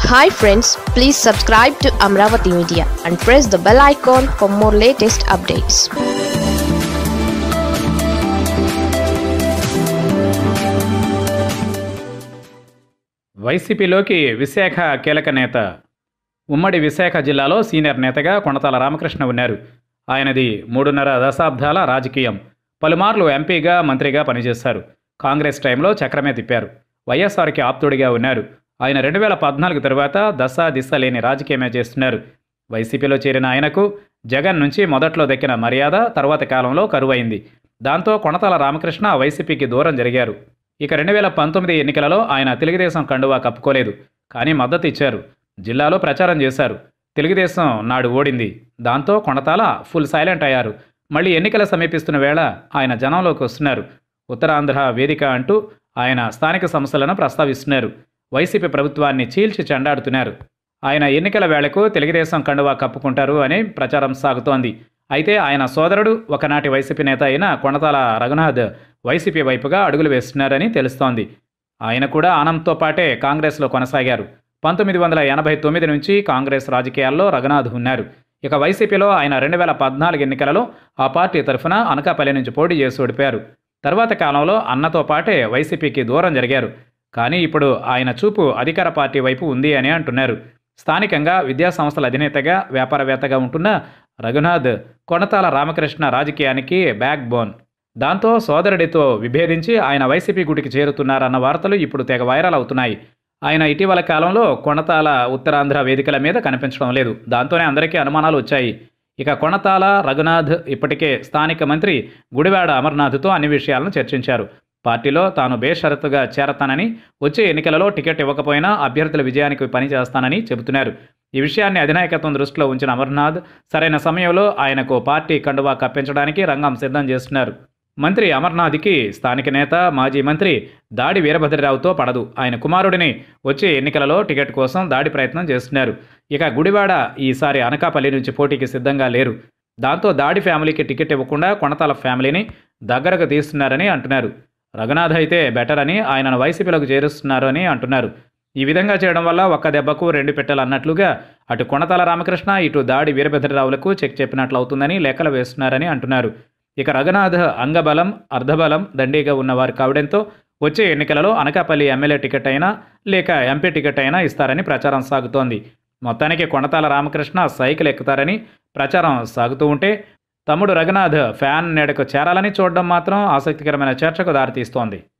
hi friends please subscribe to Amaravati media and press the bell icon for more latest updates వైసీపీలోకి విశాఖ కీలక నేత ఉమ్మడి విశాఖ జిల్లాలో సీనియర్ నేతగా కొణతాల రామకృష్ణ ఉన్నారు ఆయనది మూడున్నర దశాబ్దాల రాజకీయం పలుమార్లు ఎంపీగా మంత్రిగా పనిచేశారు కాంగ్రెస్ టైంలో చక్రమే తిప్పారు వైఎస్ఆర్కి ఆప్తుడిగా ఉన్నారు ఆయన రెండు వేల పద్నాలుగు తరువాత దశ దిశ లేని రాజకీయమే చేస్తున్నారు వైసీపీలో చేరిన ఆయనకు జగన్ నుంచి మొదట్లో దక్కిన మర్యాద తర్వాత కాలంలో కరువైంది దాంతో కొణతాల రామకృష్ణ వైసీపీకి దూరం జరిగారు ఇక రెండు వేల పంతొమ్మిది ఎన్నికలలో ఆయన తెలుగుదేశం కండువా కప్పుకోలేదు కానీ మద్దతు ఇచ్చారు జిల్లాలో ప్రచారం చేశారు తెలుగుదేశం నాడు ఓడింది దాంతో కొణతాల ఫుల్ సైలెంట్ అయ్యారు మళ్ళీ ఎన్నికలు సమీపిస్తున్న వేళ ఆయన జనంలోకి వస్తున్నారు ఉత్తరాంధ్ర వేదిక అంటూ ఆయన స్థానిక సమస్యలను ప్రస్తావిస్తున్నారు వైసీపీ ప్రభుత్వాన్ని చీల్చి చెండాడుతున్నారు ఆయన ఎన్నికల వేళకు తెలుగుదేశం కండువా కప్పుకుంటారు అని ప్రచారం సాగుతోంది అయితే ఆయన సోదరుడు ఒకనాటి వైసీపీ నేత అయిన కొణతాల రఘునాథ్ వైసీపీ వైపుగా అడుగులు వేస్తున్నారని తెలుస్తోంది ఆయన కూడా ఆనంద్తో పాటే కాంగ్రెస్లో కొనసాగారు పంతొమ్మిది వందల ఎనభై తొమ్మిది నుంచి కాంగ్రెస్ రాజకీయాల్లో రఘునాథ్ ఉన్నారు ఇక వైసీపీలో ఆయన రెండు వేల పద్నాలుగు ఎన్నికలలో ఆ పార్టీ తరఫున అనకాపల్లి నుంచి పోటీ చేసి ఓడిపారు తర్వాత కాలంలో అన్నతో పాటే వైసీపీకి దూరం జరిగారు కానీ ఇప్పుడు ఆయన చూపు అధికార పార్టీ వైపు ఉంది అని అంటున్నారు స్థానికంగా విద్యా సంస్థల అధినేతగా వ్యాపారవేత్తగా ఉంటున్న రఘునాథ్ కొనతాల రామకృష్ణ రాజకీయానికి బ్యాక్ బోన్ దాంతో సోదరుడితో విభేదించి ఆయన వైసీపీ గుడికి చేరుతున్నారన్న వార్తలు ఇప్పుడు తెగ వైరల్ అవుతున్నాయి ఆయన ఇటీవల కాలంలో కొణతాల ఉత్తరాంధ్ర వేదికల మీద కనిపించడం లేదు దాంతోనే అందరికీ అనుమానాలు వచ్చాయి ఇక కొణతాల రఘునాథ్ ఇప్పటికే స్థానిక మంత్రి గుడివాడ అమర్నాథ్తో అన్ని విషయాలను చర్చించారు పార్టీలో తాను బేషరతుగా చేరతానని వచ్చే ఎన్నికలలో టికెట్ ఇవ్వకపోయినా అభ్యర్థుల విజయానికి పనిచేస్తానని చెబుతున్నారు ఈ విషయాన్ని అధినాయకత్వం దృష్టిలో ఉంచిన అమర్నాథ్ సరైన సమయంలో ఆయనకు పార్టీ కండువా కప్పించడానికి రంగం సిద్ధం చేస్తున్నారు మంత్రి అమర్నాథ్కి స్థానిక నేత మాజీ మంత్రి దాడి వీరభద్రరావుతో పడదు ఆయన కుమారుడిని వచ్చే ఎన్నికలలో టికెట్ కోసం దాడి ప్రయత్నం చేస్తున్నారు ఇక గుడివాడ ఈసారి అనకాపల్లి నుంచి పోటీకి సిద్ధంగా లేరు దాంతో దాడి ఫ్యామిలీకి టికెట్ ఇవ్వకుండా కొనతాల ఫ్యామిలీని దగ్గరకు తీస్తున్నారని అంటున్నారు రఘునాథ్ అయితే బెటర్ అని ఆయనను వైసీపీలోకి చేరుస్తున్నారు అని అంటున్నారు ఈ విధంగా చేయడం వల్ల ఒక్క దెబ్బకు రెండు పెట్టెలు అన్నట్లుగా అటు కొనతాల రామకృష్ణ ఇటు దాడి వీరభద్రరావులకు చెక్ చెప్పినట్లు అవుతుందని లెక్కలు వేస్తున్నారని అంటున్నారు ఇక రఘునాథ్ అంగబలం అర్ధబలం దండిగా ఉన్నవారు కావడంతో వచ్చే ఎన్నికలలో అనకాపల్లి ఎమ్మెల్యే టికెట్ అయినా లేక ఎంపీ టికెట్ అయినా ఇస్తారని ప్రచారం సాగుతోంది మొత్తానికి కొనతాల రామకృష్ణ సైకిల్ ఎక్కుతారని ప్రచారం సాగుతూ ఉంటే తమ్ముడు రఘునాథ్ ఫ్యాన్ నీడకు చేరాలని చూడడం మాత్రం ఆసక్తికరమైన చర్చకు దారితీస్తోంది